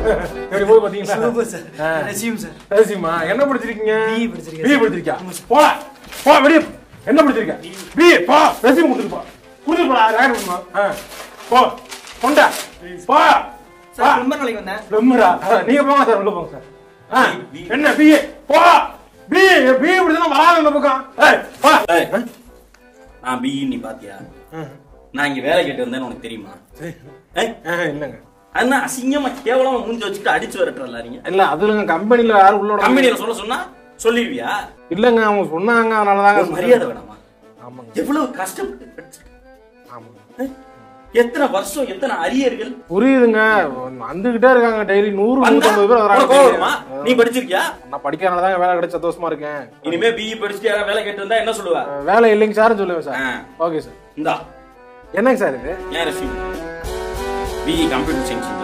எப்படி போய் பாத்தீங்களா சூப்பர் சார் ஆ. ரெசியூம் சார் ரசிமா என்ன படிச்சிருக்கீங்க BE படிச்சிருக்கேன். பிஏ படிச்சிருக்கியா போல போ வெளிய என்ன படிச்சிருக்க பிஏ போ ரெசியூம் கொடுத்துட்டு போ கொடுத்துட்டு போடா ரேட் பண்ணுமா ஆ போ கொண்டா போ சார் ரொம்ப நாளைக்கு வந்தேன் ரொம்படா நீங்க போங்க சார் உள்ள போங்க சார் ஆ என்ன பிஏ போ பிஏ பிஏ படிச்சா வராத இந்த பக்கம் ஏய் போ ஏய், நான் பிஇ நீ பாத்தியா நான் இங்க வேலை கேட்டு வந்தேன்னு உனக்கு தெரியுமா ஏய், ஆ, இல்லங்க அண்ணா அசிங்கமா கேவலமா மூஞ்சி வச்சுட்டு அடிச்சு வரட்டுறல நீங்க இல்ல அதுலங்க கம்பெனில யாரும் உள்ள விட கம்பெனியில சொல்ல சொன்னா சொல்லிடுவியா இல்லங்க அவங்க சொன்னாங்க அதனாலதாங்க ஒரு மரியாதை வேணாமா ஆமாங்க எவ்வளவு கஷ்டப்பட்டு படிச்சிருக்க. ஆமாங்க ஏய், எத்தனை வருஷம் எத்தனை அரியர்கள் புரியுதுங்க வந்துகிட்டே இருக்காங்க டெய்லி நூறு வந்தா நூத்தம்பது பேர் உனக்கு கோவம் வருமா? வராங்க நீ படிச்சிருக்கியா நான் படிக்கிறனால தாங்க வேலை கிடைச்ச சந்தோஷமா இருக்கேன் இனிமே பிஇ படிச்சுட்டு யாராவது வேலை கேட்டு வந்தா என்ன சொல்லுவ அஹ் வேலை இல்லைங்க சார் சொல்லுவேன் சார் ஆ. ஓகே சார் இந்தா என்னங்க சார் இது ஏன் ரெசியூம் பிஇ கம்ப்யூட்டர் சயின்ஸ்